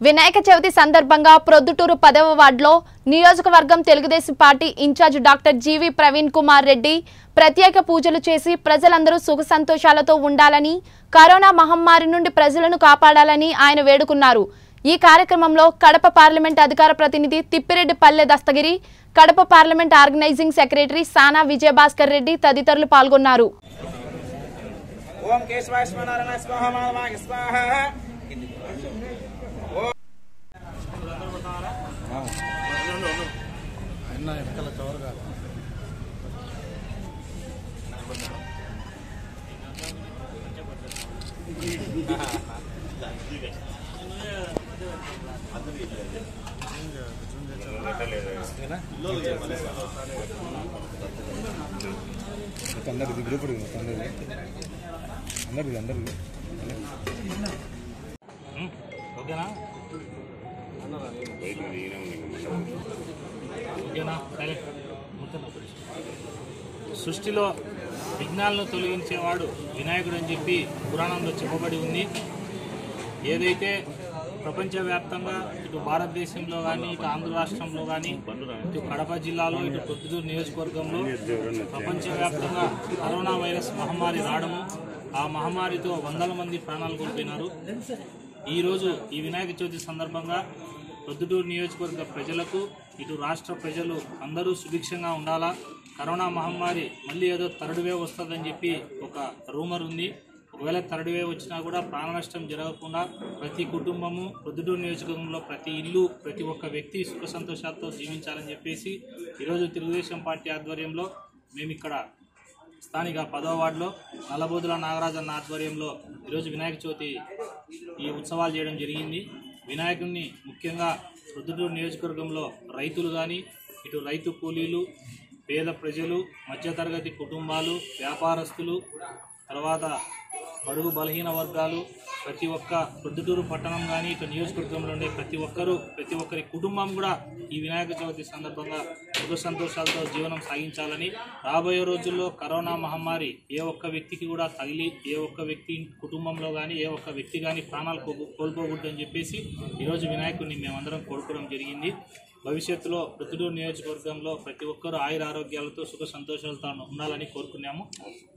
వినాయక చవితి సందర్భంగా ప్రొద్దుటూరు పదవ వార్డులో నియోజకవర్గం Telugu Desam party in-charge doctor G V Praveen Kumar Reddy ప్రత్యేక పూజలు చేసి ప్రజలందరూ సుఖ సంతోషాలతో ఉండాలని కరోనా మహమ్మారి నుండి ప్రజలను కాపాడాలని ఆయన వేడుకున్నారు ఈ కార్యక్రమంలో కడప పార్లమెంట్ అధికార ప్రతినిధి Thippireddy Palle Dastagiri Kadapa parliament organizing secretary Sana Vijayabhaskar Reddy తదితరులు పాల్గొన్నారు ఓం కేశవాయ స్మరణ స్వాహ మాధవాయ స్వాహ మొత్తం అందరిది గ్రూప్ మొత్తం అందరిది అందరిది అందరిది ఓకేనా ఓకేనా సరే సృష్టిలో విఘ్నాలను తొలగించేవాడు వినాయకుడు అని చెప్పి పురాణంలో చెప్పబడి ఉంది ఏదైతే ప్రపంచవ్యాప్తంగా ఇటు భారతదేశంలో కానీ ఇటు ఆంధ్ర రాష్ట్రంలో కానీ ఇటు కడప జిల్లాలో ఇటు ప్రొద్దుటూరు నియోజకవర్గంలో ప్రపంచవ్యాప్తంగా కరోనా వైరస్ మహమ్మారి రావడము ఆ మహమ్మారితో వందల మంది ప్రాణాలు కోల్పోయినారు ఈరోజు ఈ వినాయక చవితి సందర్భంగా ప్రొద్దుటూరు నియోజకవర్గ ప్రజలకు ఇటు రాష్ట్ర ప్రజలు అందరూ సుభిక్షంగా ఉండాలా కరోనా మహమ్మారి మళ్ళీ ఏదో థర్డ్ వేవ్ వస్తుందని చెప్పి ఒక రూమర్ ఉంది ఒకవేళ థర్డ్ వేవ్ వచ్చినా కూడా ప్రాణ నష్టం జరగకుండా ప్రతి కుటుంబము ప్రొద్దుటూరు నియోజకవర్గంలో ప్రతి ఇల్లు ప్రతి ఒక్క వ్యక్తి సుఖ సంతోషాలతో జీవించాలని చెప్పేసి ఈరోజు తెలుగుదేశం పార్టీ ఆధ్వర్యంలో మేము ఇక్కడ స్థానిక పదవ వార్డులో నల్లబోదుల నాగరాజన్న ఆధ్వర్యంలో ఈరోజు వినాయక చవితి ఈ ఉత్సవాలు చేయడం జరిగింది వినాయకుడిని ముఖ్యంగా ప్రొద్దుటూరు నియోజకవర్గంలో రైతులు కానీ ఇటు రైతు కూలీలు పేద ప్రజలు మధ్యతరగతి కుటుంబాలు వ్యాపారస్తులు తర్వాత బడుగు బలహీన వర్గాలు ప్రతి ఒక్క ప్రొద్దుటూరు పట్టణం కానీ ఇటు నియోజకవర్గంలో ఉండే ప్రతి ఒక్కరూ ప్రతి ఒక్కరి కుటుంబం కూడా ఈ వినాయక చవితి సందర్భంగా సుఖ సంతోషాలతో జీవనం సాగించాలని రాబోయే రోజుల్లో కరోనా మహమ్మారి ఏ ఒక్క వ్యక్తికి కూడా తగిలి ఏ ఒక్క వ్యక్తి కుటుంబంలో కానీ ఏ ఒక్క వ్యక్తి కానీ ప్రాణాలు కో- కోల్పోకూడదని చెప్పేసి ఈరోజు వినాయకుడిని మేమందరం కోరుకోవడం జరిగింది భవిష్యత్తులో ప్రతిటూరు నియోజకవర్గంలో ప్రతి ఒక్కరూ ఆయుర ఆరోగ్యాలతో సుఖ సంతోషాలతో ఉండాలని కోరుకున్నాము